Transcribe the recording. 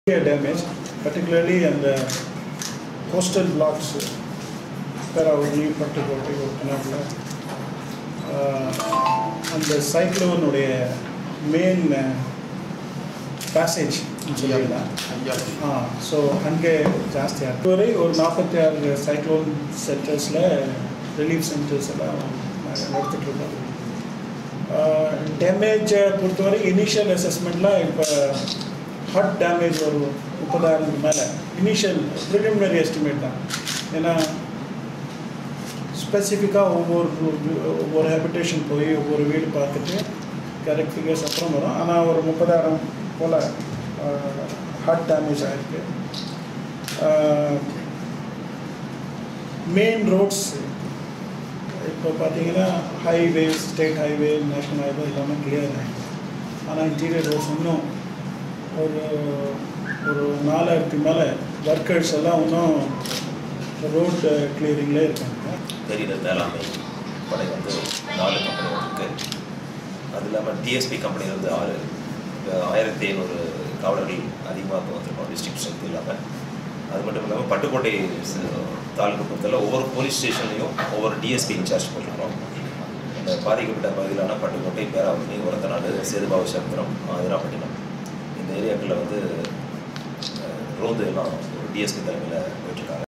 damage, particularly in the coastal blocks, Karavali, Pattukoti, Okanagan. அந்த சைக்ளோனுடைய main passage சொல்லிடலாம் ஆ so அங்கே ஜாஸ்தியாக இதுவரை ஒரு நாற்பத்தி ஆறு சைக்ளோன் சென்டர்ஸில் ரிலீஃப் சென்டர்ஸ் எல்லாம் நாங்கள் நடத்திட்டுருக்கோம் டேமேஜை பொறுத்தவரை இனிஷியல் அசஸ்மெண்ட்டில் இப்போ ஹட் டேமேஜ் ஒரு முப்பதாயிரத்துக்கு மேலே இனிஷியல் ப்ரிலிமினரி எஸ்டிமேட் தான் ஏன்னா ஸ்பெசிஃபிக்காக ஒவ்வொரு ஒவ்வொரு ஹேபிடேஷன் போய் ஒவ்வொரு வீடு பார்த்துட்டு கரெக்ட் ஃபிகர்ஸ் அப்புறம் வரும் ஆனால் ஒரு முப்பதாயிரம் போல் ஹார்ட் டேமேஜ் ஆகிருக்கு மெயின் ரோட்ஸ் இப்போ பார்த்தீங்கன்னா highway state highway national highway எல்லாமே கிளியர் ஆகிருக்கு ஆனால் இன்டீரியர் ரோட்ஸ் இன்னும் ஒரு ஒரு நாலாயிரத்துக்கு மேலே ஒர்க்கர்ஸ் எல்லாம் இன்னும் ரோட் கிளியரிங்லேயே இருக்காங்க பேரிடர் மேலாண்மை படை வந்து நாலு கம்பெனி இருக்குது அது இல்லாமல் டிஎஸ்பி கம்பெனி வந்து ஆறு இப்போ ஆயிரத்தி ஐநூறு காவலர்கள் அதிகமாக இப்போ வந்திருக்கோம் டிஸ்ட்ரிக்ட் ஸ்ட்ரென்த் இல்லாமல் அது மட்டும் இல்லாமல் பட்டுக்கோட்டை ச- தாலுக்கு பொறுத்தவரை ஒவ்வொரு போலீஸ் ஸ்டேஷன்லையும் ஒவ்வொரு டிஎஸ்பி இன்சார்ஜ் போட்டிருக்கிறோம் இந்த பாதிக்கப்பட்ட பகுதியிலான பட்டுக்கோட்டை பேராவணி ஒரத்தநாடு சேதுபாபு சமுத்திரம் அதிராப்பட்டினம் இந்த ஏரியாக்களில் வந்து அஹ், ரோந்து எல்லாம் ஒரு டிஎஸ்பி தலைமையில் போயிட்டுருக்காங்க